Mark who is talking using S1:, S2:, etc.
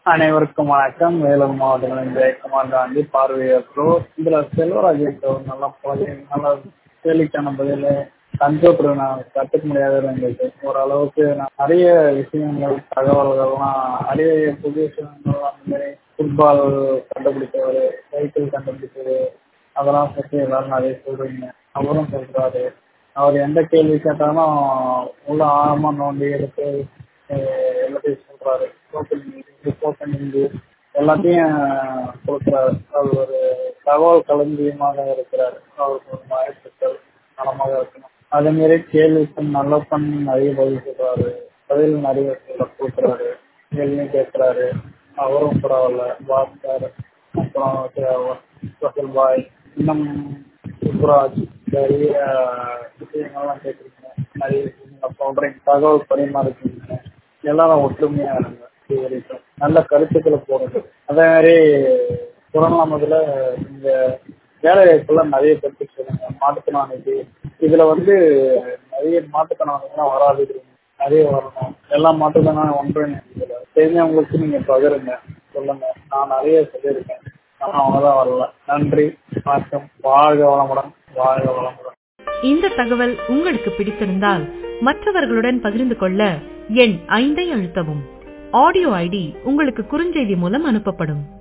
S1: அனைவருக்கும் வணக்கம் வேலூர் மாவட்டங்களின் ஜெயக்குமார் காந்தி பார்வையற்றோர் இதுல செல்வராஜ் என்ற ஒரு நல்ல பழைய நல்ல கேள்விக்கான பதில் கம்ப்யூட்டர் நான் கற்றுக்க முடியாத இருந்தது ஓரளவுக்கு நான் நிறைய விஷயங்கள் தகவல்கள்லாம் நிறைய புதிய விஷயங்கள் அந்த மாதிரி ஃபுட்பால் கண்டுபிடிச்சவர் சைக்கிள் கண்டுபிடிச்சது அதெல்லாம் பற்றி எல்லாரும் நிறைய சொல்றீங்க அவரும் சொல்றாரு அவர் எந்த கேள்வி கேட்டாலும் உள்ள ஆழமா நோண்டி எடுத்து அஹ் எல்லாத்தையும் சொல்றாரு ஸ்போக்கன் இங்கிலீஷ் ஸ்போக்கன் இங்கிலீஷ் எல்லாத்தையும் கொடுக்குறாரு அவர் ஒரு தகவல் களஞ்சியமாக இருக்கிறார் அவருக்கு ஒரு வாழ்த்துக்கள் நலமாக இருக்கணும் அதே மாதிரி கேள்விக்கு நல்ல பண்ணி நிறைய பதில் சொல்றாரு பதில் நிறைய சொல்ல கொடுக்குறாரு கேள்வியும் கேட்கிறாரு அவரும் பரவாயில்ல பாஸ்கர் அப்புறம் ஸ்பெஷல் பாய் இன்னும் சுப்ராஜ் நிறைய விஷயங்கள்லாம் கேட்குறீங்க நிறைய விஷயங்கள் சொல்றீங்க தகவல் பரிமாறிக்கிறீங்க எல்லாரும் ஒற்றுமையா இருங்க இது வரைக்கும் நல்ல கருத்துக்களை போடுங்க அதே மாதிரி திருவண்ணாமதுல இந்த வேலை வாய்ப்புல நிறைய பற்றி சொல்லுங்க மாற்றுத்திறனாளி இதுல வந்து நிறைய மாற்றுத்திறனாளிகள்லாம் வராது நிறைய வரணும் எல்லா மாற்றுத்திறனாலும் ஒன்று தெரிஞ்சவங்களுக்கு நீங்க பகிருங்க சொல்லுங்க நான் நிறைய சொல்லியிருக்கேன் ஆனா அவங்கதான் வரல நன்றி வணக்கம் வாழ்க வளமுடன் வாழ்க வளமுடன்
S2: இந்த தகவல் உங்களுக்கு பிடித்திருந்தால் மற்றவர்களுடன் பகிர்ந்து கொள்ள எண் ஐந்தை அழுத்தவும் ஆடியோ ஐடி உங்களுக்கு குறுஞ்செய்தி மூலம் அனுப்பப்படும்